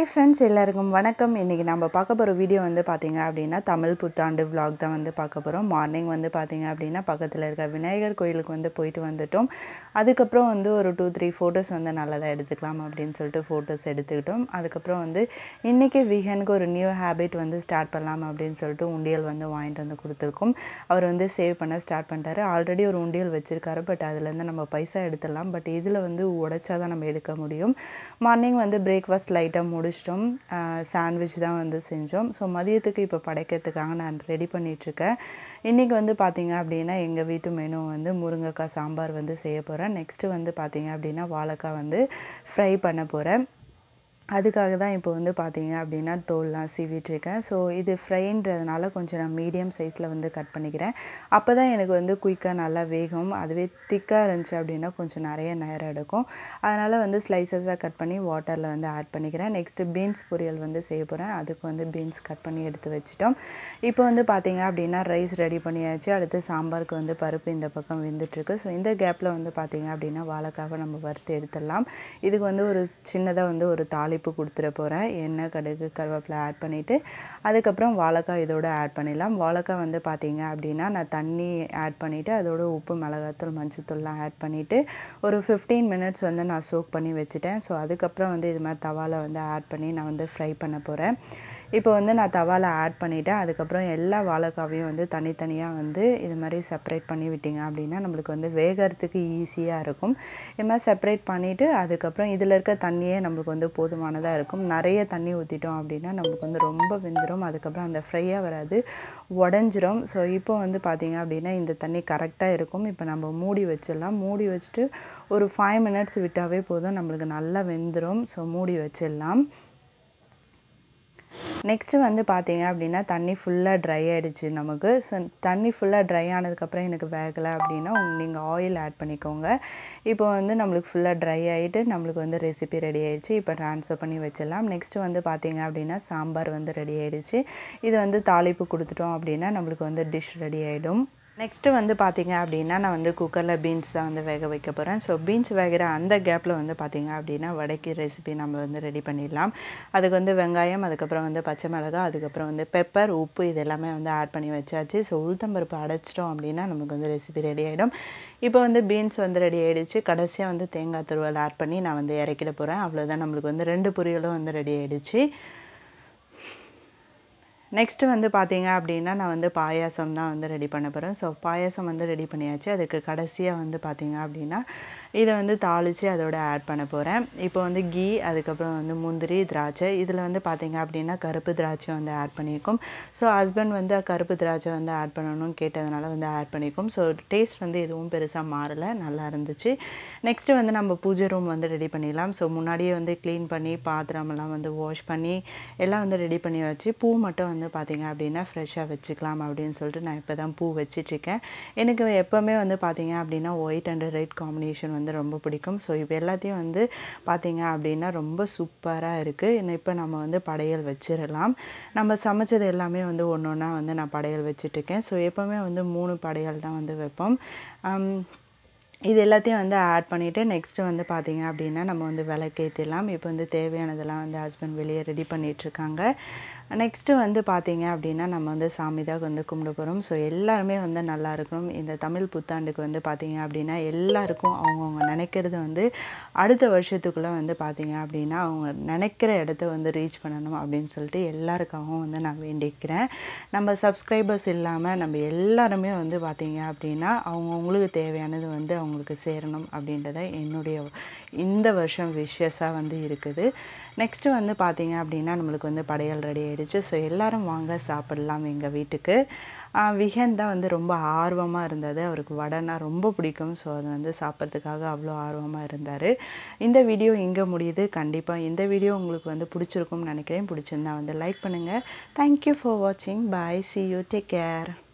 hi friends எல்லாருக்கும் வணக்கம் இன்றைக்கி நம்ம பார்க்க போகிற வீடியோ வந்து பார்த்திங்க அப்படின்னா தமிழ் புத்தாண்டு vlog தான் வந்து பார்க்க போகிறோம் மார்னிங் வந்து பார்த்திங்க அப்படின்னா பக்கத்தில் இருக்க விநாயகர் கோயிலுக்கு வந்து போயிட்டு வந்துட்டோம் அதுக்கப்புறம் வந்து ஒரு டூ த்ரீ ஃபோட்டோஸ் வந்து நல்லதாக எடுத்துக்கலாம் அப்படின்னு சொல்லிட்டு ஃபோட்டோஸ் எடுத்துக்கிட்டோம் அதுக்கப்புறம் வந்து இன்றைக்கி வீகனுக்கு ஒரு நியூ ஹேபிட் வந்து ஸ்டார்ட் பண்ணலாம் அப்படின்னு சொல்லிட்டு உண்டியல் வந்து வாங்கிட்டு வந்து கொடுத்துருக்கோம் அவர் வந்து சேவ் பண்ண ஸ்டார்ட் பண்ணிட்டாரு ஆல்ரெடி ஒரு உண்டியல் வச்சுருக்காரு பட் அதுலேருந்து நம்ம பைசா எடுத்துடலாம் பட் இதில் வந்து உடைச்சா தான் நம்ம எடுக்க முடியும் மார்னிங் வந்து பிரேக்ஃபாஸ்ட் லைட்டாக முடிச்சிட்டோம் சாண்ட்விச் தான் வந்து செஞ்சோம் ஸோ மதியத்துக்கு இப்போ படைக்கிறதுக்காக நான் ரெடி பண்ணிகிட்ருக்கேன் இன்றைக்கி வந்து பார்த்திங்க அப்படின்னா எங்கள் வீட்டு மெனு வந்து முருங்கைக்காய் சாம்பார் வந்து செய்ய போகிறேன் நெக்ஸ்ட்டு வந்து பார்த்திங்க அப்படின்னா வாழைக்காய் வந்து ஃப்ரை பண்ண போகிறேன் அதுக்காக தான் இப்போ வந்து பார்த்தீங்க அப்படின்னா தோல்லாம் சீவிட்டுருக்கேன் ஸோ இது ஃப்ரைன்றதுனால கொஞ்சம் நான் மீடியம் சைஸில் வந்து கட் பண்ணிக்கிறேன் அப்போ தான் எனக்கு வந்து குயிக்காக நல்லா வேகும் அதுவே திக்காக இருந்துச்சு அப்படின்னா கொஞ்சம் நிறைய நேரம் எடுக்கும் அதனால் வந்து ஸ்லைசஸாக கட் பண்ணி வாட்டரில் வந்து ஆட் பண்ணிக்கிறேன் நெக்ஸ்ட்டு பீன்ஸ் பொரியல் வந்து செய்ய போகிறேன் அதுக்கு வந்து பீன்ஸ் கட் பண்ணி எடுத்து வச்சிட்டோம் இப்போ வந்து பார்த்தீங்க அப்படின்னா ரைஸ் ரெடி பண்ணியாச்சு அடுத்து சாம்பாருக்கு வந்து பருப்பு இந்த பக்கம் வெந்துட்டுருக்கு ஸோ இந்த கேப்பில் வந்து பார்த்தீங்க அப்படின்னா வாழைக்காவை நம்ம வறுத்து எடுத்துடலாம் இதுக்கு வந்து ஒரு சின்னதாக வந்து ஒரு தாளிப்பு கொடுத்துட போகிறேன் எண்ணெய் கடுகு கருவேப்பிலை ஆட் பண்ணிவிட்டு அதுக்கப்புறம் வாழைக்காய் இதோட ஆட் பண்ணிடலாம் வாழைக்காய் வந்து பார்த்தீங்க அப்படின்னா நான் தண்ணி ஆட் பண்ணிவிட்டு அதோட உப்பு மிளகாத்தூள் மஞ்சத்தூள்லாம் ஆட் பண்ணிவிட்டு ஒரு ஃபிஃப்டீன் மினிட்ஸ் வந்து நான் சோக் பண்ணி வச்சுட்டேன் ஸோ அதுக்கப்புறம் வந்து இது மாதிரி தவாவில் வந்து ஆட் பண்ணி நான் வந்து ஃப்ரை பண்ண போகிறேன் இப்போ வந்து நான் தவாவில் ஆட் பண்ணிவிட்டேன் அதுக்கப்புறம் எல்லா வாழைக்காவையும் வந்து தனித்தனியாக வந்து இது மாதிரி செப்பரேட் பண்ணி விட்டிங்க அப்படின்னா நம்மளுக்கு வந்து வேகிறதுக்கு ஈஸியாக இருக்கும் இது மாதிரி செப்பரேட் பண்ணிவிட்டு அதுக்கப்புறம் இதில் இருக்க தண்ணியே நம்மளுக்கு வந்து போதுமானதாக இருக்கும் நிறைய தண்ணி ஊற்றிட்டோம் அப்படின்னா நம்மளுக்கு வந்து ரொம்ப வெந்துடும் அதுக்கப்புறம் அந்த ஃப்ரையாக வராது உடஞ்சிரும் ஸோ இப்போ வந்து பார்த்திங்க அப்படின்னா இந்த தண்ணி கரெக்டாக இருக்கும் இப்போ நம்ம மூடி வச்சிடலாம் மூடி வச்சுட்டு ஒரு ஃபைவ் மினிட்ஸ் விட்டாவே போதும் நம்மளுக்கு நல்லா வெந்துடும் ஸோ மூடி வச்சிடலாம் நெக்ஸ்ட்டு வந்து பார்த்தீங்க அப்படின்னா தண்ணி ஃபுல்லாக ட்ரை ஆகிடுச்சு நமக்கு ஸோ தண்ணி ஃபுல்லாக ட்ரை ஆனதுக்கப்புறம் எனக்கு வேகலை அப்படின்னா நீங்கள் ஆயில் ஆட் பண்ணிக்கோங்க இப்போ வந்து நம்மளுக்கு ஃபுல்லாக ட்ரை ஆகிட்டு நம்மளுக்கு வந்து ரெசிபி ரெடி ஆகிடுச்சு இப்போ ட்ரான்ஸ்ஃபர் பண்ணி வச்சிடலாம் நெக்ஸ்ட்டு வந்து பார்த்தீங்க அப்படின்னா சாம்பார் வந்து ரெடி ஆகிடுச்சு இது வந்து தாளிப்பு கொடுத்துட்டோம் அப்படின்னா நம்மளுக்கு வந்து டிஷ் ரெடி ஆகிடும் நெக்ஸ்ட்டு வந்து பார்த்தீங்க அப்படின்னா நான் வந்து குக்கரில் பீன்ஸ் தான் வந்து வேக வைக்க போகிறேன் ஸோ பீன்ஸ் வேகிற அந்த கேப்பில் வந்து பார்த்தீங்க அப்படின்னா வடைக்கு ரெசிபி நம்ம வந்து ரெடி பண்ணிடலாம் அதுக்கு வந்து வெங்காயம் அதுக்கப்புறம் வந்து பச்சை மிளகாய் அதுக்கப்புறம் வந்து பெப்பர் உப்பு இது எல்லாமே வந்து ஆட் பண்ணி வச்சாச்சு ஸோ உளுத்தம்பருப்பு அடைச்சிட்டோம் அப்படின்னா நமக்கு வந்து ரெசிபி ரெடி ஆகிடும் இப்போ வந்து பீன்ஸ் வந்து ரெடி ஆகிடுச்சு கடைசியாக வந்து தேங்காய் துருவல் ஆட் பண்ணி நான் வந்து இறக்கிட போகிறேன் அவ்வளோதான் நம்மளுக்கு வந்து ரெண்டு பொரியலும் வந்து ரெடி ஆகிடுச்சு நெக்ஸ்ட்டு வந்து பார்த்தீங்க அப்படின்னா நான் வந்து பாயாசம் தான் வந்து ரெடி பண்ண போகிறேன் ஸோ பாயாசம் வந்து ரெடி பண்ணியாச்சு அதுக்கு கடைசியாக வந்து பார்த்தீங்க அப்படின்னா இதை வந்து தாளித்து அதோட ஆட் பண்ண போகிறேன் இப்போ வந்து கீ அதுக்கப்புறம் வந்து முந்திரி திராட்சை இதில் வந்து பார்த்தீங்க அப்படின்னா கருப்பு திராட்சை வந்து ஆட் பண்ணியிருக்கோம் ஸோ ஹஸ்பண்ட் வந்து கருப்பு திராட்சை வந்து ஆட் பண்ணணும்னு கேட்டதுனால வந்து ஆட் பண்ணியிருக்கோம் ஸோ டேஸ்ட் வந்து எதுவும் பெருசாக மாறலை நல்லா இருந்துச்சு நெக்ஸ்ட்டு வந்து நம்ம பூஜை ரூம் வந்து ரெடி பண்ணிடலாம் ஸோ முன்னாடியே வந்து க்ளீன் பண்ணி பாத்திரமெல்லாம் வந்து வாஷ் பண்ணி எல்லாம் வந்து ரெடி பண்ணி வச்சு பூ மட்டும் வந்து பார்த்தீங்க அப்படின்னா ஃப்ரெஷ்ஷாக வச்சுக்கலாம் அப்படின்னு சொல்லிட்டு நான் இப்போ தான் பூ வச்சிட்ருக்கேன் எனக்கு எப்போவுமே வந்து பார்த்தீங்க அப்படின்னா ஒயிட் அண்ட் ரெட் காம்பினேஷன் வந்து ரொம்ப பிடிக்கும் ஸோ இப்போ எல்லாத்தையும் வந்து பார்த்தீங்க அப்படின்னா ரொம்ப சூப்பராக இருக்குது இப்போ நம்ம வந்து படையல் வச்சிடலாம் நம்ம சமைச்சது எல்லாமே வந்து ஒன்று ஒன்றா வந்து நான் படையல் வச்சிட்ருக்கேன் ஸோ எப்போவுமே வந்து மூணு படையல் தான் வந்து வைப்போம் இது எல்லாத்தையும் வந்து ஆட் பண்ணிவிட்டு நெக்ஸ்ட்டு வந்து பார்த்திங்க அப்படின்னா நம்ம வந்து விளக்கேற்றிடலாம் இப்போ வந்து தேவையானதெல்லாம் வந்து ஹஸ்பண்ட் வெளியே ரெடி பண்ணிகிட்ருக்காங்க நெக்ஸ்ட்டு வந்து பார்த்தீங்க அப்படின்னா நம்ம வந்து சாமி தான் வந்து கும்பிட போகிறோம் ஸோ எல்லாருமே வந்து நல்லா இருக்கணும் இந்த தமிழ் புத்தாண்டுக்கு வந்து பார்த்தீங்க அப்படின்னா எல்லாருக்கும் அவங்கவுங்க நினைக்கிறது வந்து அடுத்த வருஷத்துக்குள்ளே வந்து பார்த்தீங்க அப்படின்னா அவங்க நினைக்கிற இடத்த வந்து ரீச் பண்ணணும் அப்படின்னு சொல்லிட்டு எல்லாருக்காகவும் வந்து நான் வேண்டிக்கிறேன் நம்ம சப்ஸ்கிரைபர்ஸ் இல்லாமல் நம்ம எல்லாருமே வந்து பார்த்தீங்க அப்படின்னா அவங்கவுங்களுக்கு தேவையானது வந்து அவங்களுக்கு சேரணும் அப்படின்றத என்னுடைய இந்த வருஷம் விஷஸாக வந்து இருக்குது நெக்ஸ்ட்டு வந்து பார்த்தீங்க அப்படின்னா நம்மளுக்கு வந்து படையல் ரெடி ஆகிடுச்சு ஸோ எல்லோரும் வாங்க சாப்பிடலாம் எங்கள் வீட்டுக்கு விஹன் தான் வந்து ரொம்ப ஆர்வமாக இருந்தது அவருக்கு வடைனா ரொம்ப பிடிக்கும் ஸோ அது வந்து சாப்பிட்றதுக்காக அவ்வளோ ஆர்வமாக இருந்தார் இந்த வீடியோ இங்கே முடியுது கண்டிப்பாக இந்த வீடியோ உங்களுக்கு வந்து பிடிச்சிருக்கும்னு நினைக்கிறேன் பிடிச்சிருந்தா வந்து லைக் பண்ணுங்கள் தேங்க்யூ ஃபார் வாட்சிங் bye see you take care